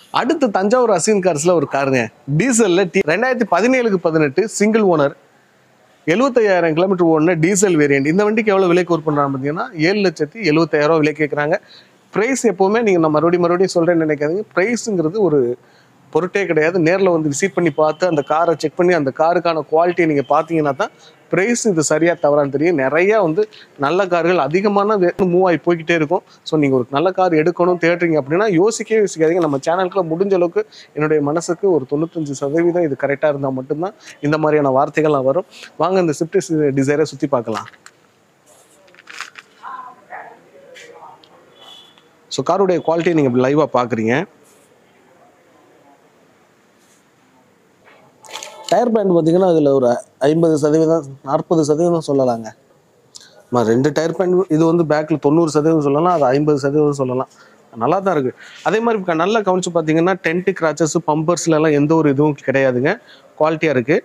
அடுத்து தஞ்சாவூர் அசின் கார்ஸ்ல ஒரு காருங்க டீசல்ல டி ரெண்டாயிரத்தி பதினேழுக்கு பதினெட்டு சிங்கிள் ஓனர் எழுபத்தையாயிரம் கிலோமீட்டர் ஓடின டீசல் வேரியன்ட் இந்த வண்டிக்கு எவ்வளோ விலை கோர் பண்ணுறாங்க பார்த்தீங்கன்னா ஏழு லட்சத்தி எழுபத்தாயிரம் ரூபா விலை கேட்குறாங்க ப்ரைஸ் எப்போவுமே நீங்கள் நான் மறுபடியும் மறுபடியும் சொல்கிறேன்னு நினைக்காதீங்க ப்ரைஸுங்கிறது ஒரு பொருட்டே கிடையாது நேரில் வந்து விசிட் பண்ணி பார்த்து அந்த காரை செக் பண்ணி அந்த காருக்கான குவாலிட்டியை நீங்கள் பார்த்தீங்கன்னா தான் ப்ரைஸ் இது சரியாக தவறான்னு தெரியும் நிறையா வந்து நல்ல கார்கள் அதிகமான மூவ் ஆகி போய்கிட்டே இருக்கும் ஸோ நீங்கள் ஒரு நல்ல கார் எடுக்கணும் தேடுறீங்க அப்படின்னா யோசிக்கவே யோசிக்காதீங்க நம்ம சேனலுக்குள்ள முடிஞ்ச அளவுக்கு என்னுடைய மனசுக்கு ஒரு தொண்ணூத்தஞ்சு சதவீதம் இது கரெக்டாக இருந்தால் மட்டும்தான் இந்த மாதிரியான வார்த்தைகள்லாம் வரும் வாங்க இந்த ஸ்விஃப்ட் டிசைரை சுற்றி பார்க்கலாம் ஸோ காருடைய குவாலிட்டியை நீங்கள் லைவாக பார்க்குறீங்க டயர் பேண்ட் பார்த்தீங்கன்னா அதில் ஒரு ஐம்பது சதவீதம் நாற்பது சதவீதம் சொல்லலாங்க ஆமா, ரெண்டு டயர் பேண்ட் இது வந்து பேக்கில் தொண்ணூறு சதவீதம் சொல்லலாம் அது ஐம்பது சதவீதம் சொல்லலாம் நல்லா தான் இருக்குது அதே மாதிரி இப்ப நல்லா கவனிச்சு பார்த்தீங்கன்னா டென்ட்டு கிராச்சஸ் பம்பர்ஸ்லாம் எந்த ஒரு இதுவும் கிடையாதுங்க குவாலிட்டியாக இருக்குது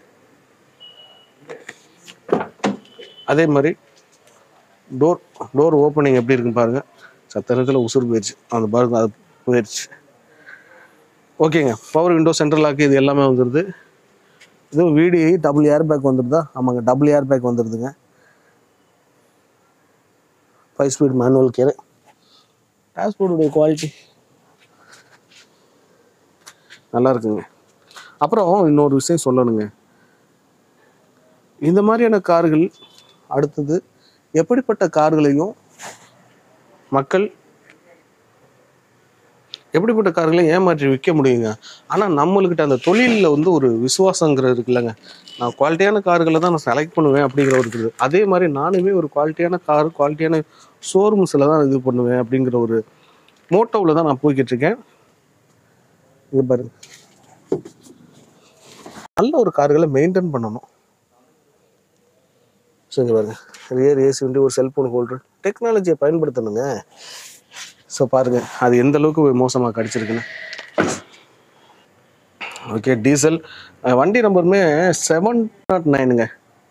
அதே மாதிரி டோர் டோர் ஓப்பனிங் எப்படி இருக்குன்னு பாருங்க சத்தனத்தில் உசுறு போயிடுச்சு அந்த பாருங்க அது போயிடுச்சு ஓகேங்க பவர் விண்டோ சென்ட்ரல் லாக் இது எல்லாமே வந்துடுது இதுவும் விடிஐ டபுள் ஏர் பேக் வந்துடுதா ஆமாங்க டபுள் ஏர் பேக் வந்துடுதுங்க ஃபைவ் ஸ்பீட் மேனுவல் கேர் டிரான்ஸ்போர்ட்டுடைய குவாலிட்டி நல்லா இருக்குங்க அப்புறம் இன்னொரு விஷயம் சொல்லணுங்க இந்த மாதிரியான கார்கள் அடுத்தது எப்படிப்பட்ட கார்களையும் மக்கள் எப்படிப்பட்ட கார்களையும் ஏமாற்றி விற்க முடியுங்க ஆனால் நம்மளுக்கிட்ட அந்த தொழிலில் வந்து ஒரு விசுவாசங்கிறது இருக்குல்லங்க நான் குவாலிட்டியான கார்களை தான் நான் செலக்ட் பண்ணுவேன் அப்படிங்கிற ஒரு இருக்குது அதே மாதிரி நானுமே ஒரு குவாலிட்டியான கார் குவாலிட்டியான ஷோரூம்ஸில் தான் இது பண்ணுவேன் அப்படிங்கிற ஒரு மோட்டோவில் தான் நான் போய்கிட்டு இருக்கேன் இது பாருங்க நல்ல ஒரு கார்களை மெயின்டைன் பண்ணணும் ஸோ இங்கே பாருங்க ரியர் ஏசி வண்டி ஒரு செல்ஃபோன் ஹோல்டர் டெக்னாலஜியை பயன்படுத்தணுங்க ஸோ பாருங்க அது எந்த அளவுக்கு மோசமாக கடிச்சிருக்குன்னு ஓகே டீசல் அஹ் வண்டி நம்பருமே செவன் நாட் நைனுங்க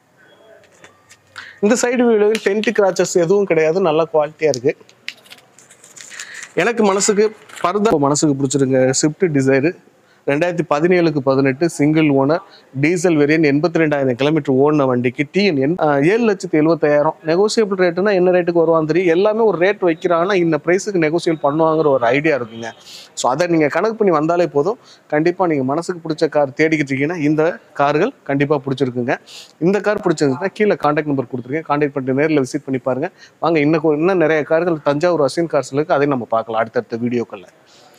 இந்த சைடு வீடு டென்ட் கிராச்சஸ் எதுவும் கிடையாது நல்ல குவாலிட்டியாக இருக்கு எனக்கு மனசுக்கு பர்தா மனசுக்கு பிடிச்சிருங்க ஸ்விஃப்ட் டிசைரு ரெண்டாயிரத்தி பதினேழுக்கு பதினெட்டு சிங்கிள் ஓனர் டீசல் வேரியன்ட் எண்பத்தி ரெண்டாயிரம் கிலோமீட்டர் ஓடின வண்டிக்கு டிஎன் ஏழு லட்சத்தி எழுபத்தாயிரம் நெகோசியபிள் ரேட்டுனா என்ன ரேட்டுக்கு வருவான்னு தெரியும் எல்லாமே ஒரு ரேட் வைக்கிறாங்கன்னா இந்த ப்ரைஸுக்கு நெகோசியேட் பண்ணுவாங்கிற ஒரு ஐடியா இருக்குங்க ஸோ அதை நீங்கள் கணக்கு பண்ணி வந்தாலே போதும் கண்டிப்பாக நீங்கள் மனசுக்கு பிடிச்ச கார் தேடிக்கிட்டு இருக்கீங்கன்னா இந்த கார்கள் கண்டிப்பாக பிடிச்சிருக்குங்க இந்த கார் பிடிச்சிருந்துச்சுன்னா கீழே காண்டாக்ட் நம்பர் கொடுத்துருக்கேன் காண்டாக்ட் பண்ணிட்டு நேரில் விசிட் பண்ணி பாருங்க வாங்க இன்னும் இன்னும் நிறைய கார்கள் தஞ்சாவூர் அசின் கார்ஸ் இருக்கு அதையும் நம்ம பார்க்கலாம் அடுத்தடுத்த வீடியோக்களில்